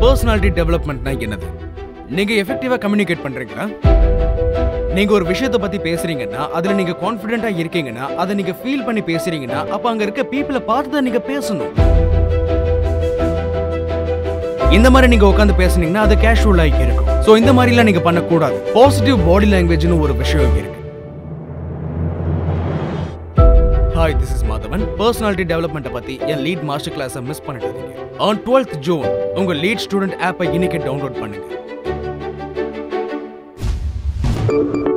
personality டெவலப்மெண்ட்னா என்னது நீங்க எஃபெக்டிவா communicate பண்றீங்களா நீங்க ஒரு விஷயத்தை பத்தி பேசுறீங்கன்னா அதுல நீங்க கான்ஃபிடென்ட்டா இருக்கீங்கன்னா அதை நீங்க ஃபீல் பண்ணி பேசுறீங்கன்னா அப்ப அங்க இருக்க பீப்புளை பார்த்து தான் நீங்க பேசணும் இந்த மாதிரி நீங்க உட்காந்து பேசுனீங்கன்னா அது கேஷுவலா இருக்கும் சோ இந்த மாதிரி எல்லாம் நீங்க பண்ணக்கூடாது பாசிட்டிவ் பாடி லாங்குவேஜ்னு ஒரு விஷயம் இருக்கு hi this is Madhavan personality டெவலப்மெண்ட்டை பத்தி என் லீட் மாஸ்டர் கிளாஸை மிஸ் பண்ணிடாதீங்க ஆன் டுவெல்த் ஜூன் உங்க லீட் ஸ்டூடெண்ட் ஆப்பை இன்னைக்கு டவுன்லோட் பண்ணுங்க